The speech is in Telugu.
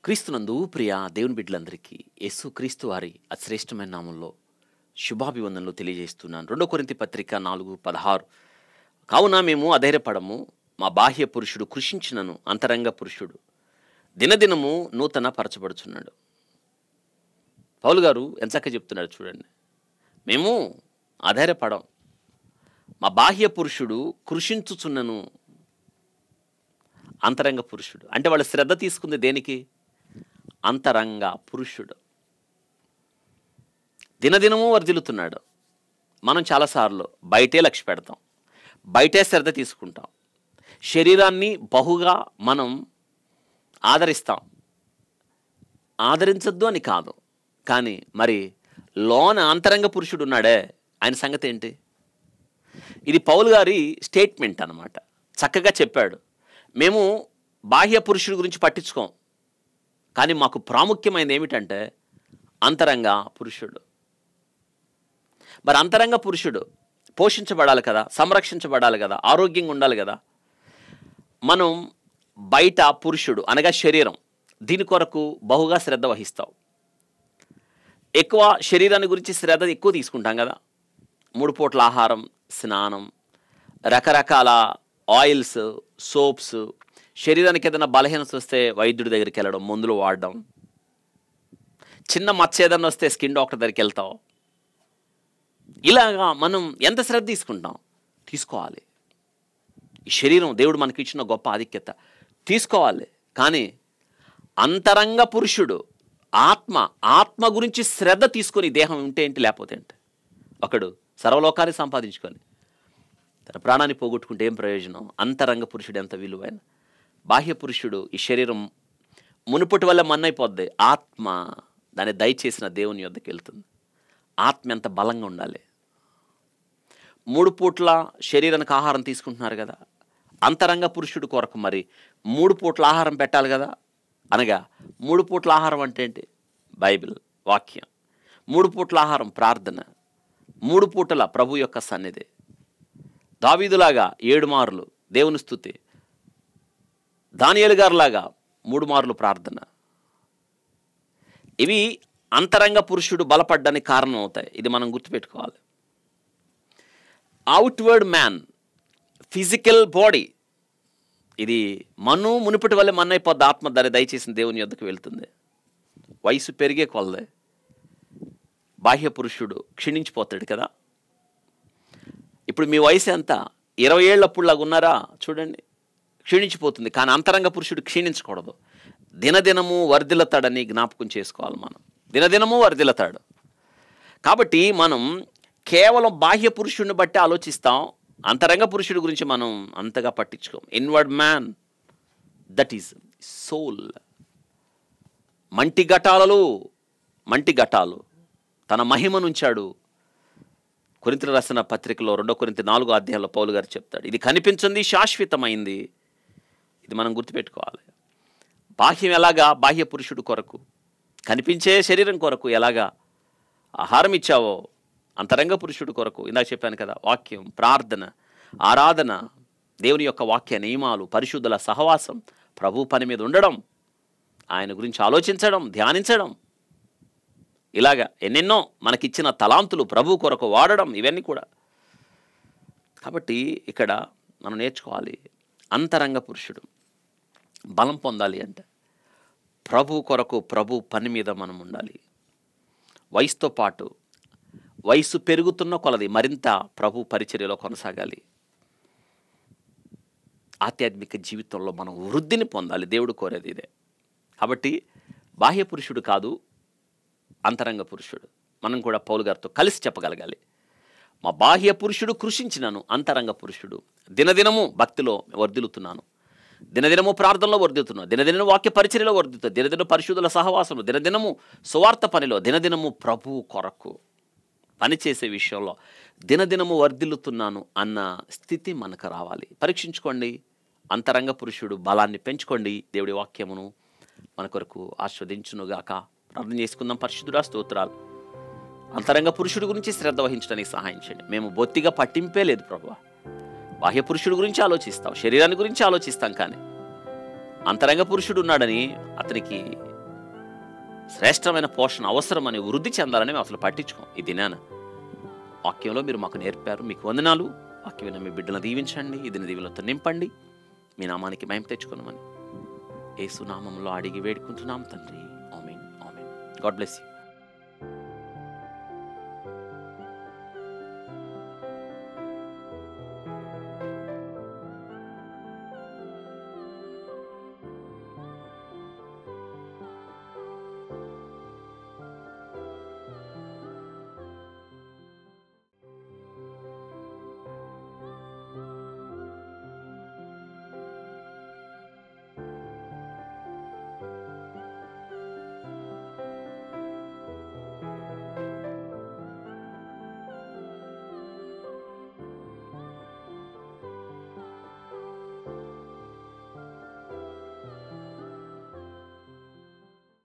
క్రీస్తునందు ప్రియ దేవుని బిడ్డలందరికీ యేసు క్రీస్తు వారి అశ్రేష్టమైన నామంలో శుభాభివందనలు తెలియజేస్తున్నాను రెండో కొరింతి పత్రిక నాలుగు పదహారు కావున మేము అధైర్యపడము మా బాహ్య పురుషుడు కృషించినను అంతరంగ పురుషుడు దినదినము నూతన పరచబడుచున్నాడు పౌలు గారు ఎంచక్క చెప్తున్నాడు చూడండి మేము అధైర్యపడం మా బాహ్య పురుషుడు కృషించుచున్నను అంతరంగ పురుషుడు అంటే వాళ్ళు శ్రద్ధ తీసుకుంది దేనికి అంతరంగ పురుషుడు దినదినము వర్ధిల్లుతున్నాడు మనం చాలాసార్లు బయటే లక్ష్య పెడతాం బయటే శ్రద్ధ తీసుకుంటాం శరీరాన్ని బహుగా మనం ఆదరిస్తాం ఆదరించొద్దు అని కాదు కానీ మరి లోన అంతరంగ పురుషుడు ఉన్నాడే ఆయన సంగతి ఏంటి ఇది పౌలు గారి స్టేట్మెంట్ అన్నమాట చక్కగా చెప్పాడు మేము బాహ్య పురుషుడి గురించి పట్టించుకోం కానీ మాకు ప్రాముఖ్యమైనది ఏమిటంటే అంతరంగ పురుషుడు మరి అంతరంగ పురుషుడు పోషించబడాలి కదా సంరక్షించబడాలి కదా ఆరోగ్యంగా ఉండాలి కదా మనం బయట పురుషుడు అనగా శరీరం దీని కొరకు బహుగా శ్రద్ధ వహిస్తాం ఎక్కువ శరీరాన్ని గురించి శ్రద్ధ ఎక్కువ తీసుకుంటాం కదా మూడు పూట్ల ఆహారం స్నానం రకరకాల ఆయిల్స్ సోప్స్ శరీరానికి ఏదైనా బలహీనత వస్తే వైద్యుడి దగ్గరికి వెళ్ళడం మందులు వాడడం చిన్న మచ్చ ఏదైనా వస్తే స్కిన్ డాక్టర్ దగ్గరికి వెళ్తాం ఇలాగా మనం ఎంత శ్రద్ధ తీసుకుంటాం తీసుకోవాలి ఈ శరీరం దేవుడు మనకి ఇచ్చిన గొప్ప ఆధిక్యత తీసుకోవాలి కానీ అంతరంగ పురుషుడు ఆత్మ ఆత్మ గురించి శ్రద్ధ తీసుకొని దేహం ఉంటే ఏంటి లేకపోతే ఏంటి ఒకడు సర్వలోకాన్ని సంపాదించుకొని తన ప్రాణాన్ని పోగొట్టుకుంటే ఏం ప్రయోజనం అంతరంగ పురుషుడు ఎంత విలువైన బాహ్య పురుషుడు ఈ శరీరం మునుపటి వల్ల మన్నైపోద్ది ఆత్మ దాన్ని దయచేసిన దేవుని యొద్దకు వెళ్తుంది ఆత్మ ఎంత బలంగా ఉండాలి మూడు పూట్ల శరీరానికి ఆహారం తీసుకుంటున్నారు కదా అంతరంగ పురుషుడు కొరకు మరి మూడు పూట్ల ఆహారం పెట్టాలి కదా అనగా మూడు పూట్ల ఆహారం అంటే ఏంటి బైబిల్ వాక్యం మూడు పూట్ల ఆహారం ప్రార్థన మూడు పూటల ప్రభు యొక్క సన్నిధి దావీదులాగా ఏడు మార్లు దేవుని స్థుతి దానియేలు గారిలాగా మూడు మార్లు ప్రార్థన ఇవి అంతరంగ పురుషుడు బలపడ్డానికి కారణం అవుతాయి ఇది మనం గుర్తుపెట్టుకోవాలి అవుట్వర్డ్ మ్యాన్ ఫిజికల్ బాడీ ఇది మను మునుపటి వల్లే మన్నైపోద్ది ఆత్మ దాన్ని దయచేసిన దేవుని యొద్దకు వెళ్తుంది వయసు పెరిగే కొలదే బాహ్య పురుషుడు క్షీణించిపోతాడు కదా ఇప్పుడు మీ వయసు ఎంత ఇరవై ఏళ్ళప్పుడులాగా ఉన్నారా చూడండి క్షీణించిపోతుంది కానీ అంతరంగ పురుషుడు క్షీణించకూడదు దినదినము వర్ధిల్లతాడని జ్ఞాపకం చేసుకోవాలి మనం దినదినము వర్ధిల్లతాడు కాబట్టి మనం కేవలం బాహ్య పురుషుడిని బట్టి ఆలోచిస్తాం అంతరంగ పురుషుడి గురించి మనం అంతగా పట్టించుకోం inward man that is soul మంటి ఘటాలలో మంటి ఘటాలు తన మహిమనుంచాడు కొరింతలు రాసిన పత్రికలో రెండో కొరింత నాలుగో అధ్యాయంలో పౌలు గారు చెప్తాడు ఇది కనిపించింది శాశ్వతమైంది ఇది మనం గుర్తుపెట్టుకోవాలి బాహ్యం ఎలాగా బాహ్య పురుషుడు కొరకు కనిపించే శరీరం కొరకు ఎలాగా ఆహారం ఇచ్చావో అంతరంగ పురుషుడు కొరకు ఇందాక చెప్పాను కదా వాక్యం ప్రార్థన ఆరాధన దేవుని యొక్క వాక్య నియమాలు పరిశుద్ధుల సహవాసం ప్రభు పని మీద ఉండడం ఆయన గురించి ఆలోచించడం ధ్యానించడం ఇలాగా ఎన్నెన్నో మనకిచ్చిన తలాంతులు ప్రభు కొరకు వాడడం ఇవన్నీ కూడా కాబట్టి ఇక్కడ మనం నేర్చుకోవాలి అంతరంగ పురుషుడు బలం పొందాలి అంటే ప్రభు కొరకు ప్రభు పని మీద మనం ఉండాలి వయసుతో పాటు వయసు పెరుగుతున్న కొలది మరింత ప్రభు పరిచర్యలో కొనసాగాలి ఆధ్యాత్మిక జీవితంలో మనం వృద్ధిని పొందాలి దేవుడు కోరేది ఇదే కాబట్టి బాహ్య పురుషుడు కాదు అంతరంగ పురుషుడు మనం కూడా పౌలు గారితో కలిసి చెప్పగలగాలి మా బాహ్య పురుషుడు కృషించినను అంతరంగ పురుషుడు దినదినము భక్తిలో వర్ధిల్లుతున్నాను దినదినము ప్రార్థనలో వర్ధిల్లుతున్నాను దినదినము వాక్య పరిచర్యలో వర్ధిల్లుతాను దినదిన పరిశుద్ధుల సహవాసము దినదినము సువార్త పనిలో దినదినము ప్రభు కొరకు పనిచేసే విషయంలో దినదినము వర్ధిల్లుతున్నాను అన్న స్థితి మనకు రావాలి పరీక్షించుకోండి అంతరంగ పురుషుడు బలాన్ని పెంచుకోండి దేవుడి వాక్యమును మన కొరకు ఆస్వాదించునుగాక ప్రార్థన చేసుకుందాం పరిశుద్ధుడా స్తోత్రాలు అంతరంగ పురుషుడి గురించి శ్రద్ధ వహించడానికి సహాయం చేయండి మేము బొత్తిగా పట్టింపే లేదు ప్రభు బాహ్య పురుషుడి గురించి ఆలోచిస్తాం శరీరాన్ని గురించి ఆలోచిస్తాం కానీ అంతరంగ పురుషుడు ఉన్నాడని అతనికి శ్రేష్టమైన పోషణ అవసరమని వృద్ధి చెందాలని మేము అసలు పట్టించుకోం ఈ దినాన వాక్యంలో మీరు మాకు నేర్పారు మీకు వందనాలు వాక్యమైన మీ బిడ్డలను దీవించండి ఇది దీవులతో నింపండి మీ నామానికి మేము తెచ్చుకున్నామని ఏసునామంలో అడిగి వేడుకుంటున్నాం తండ్రి amen amen God bless you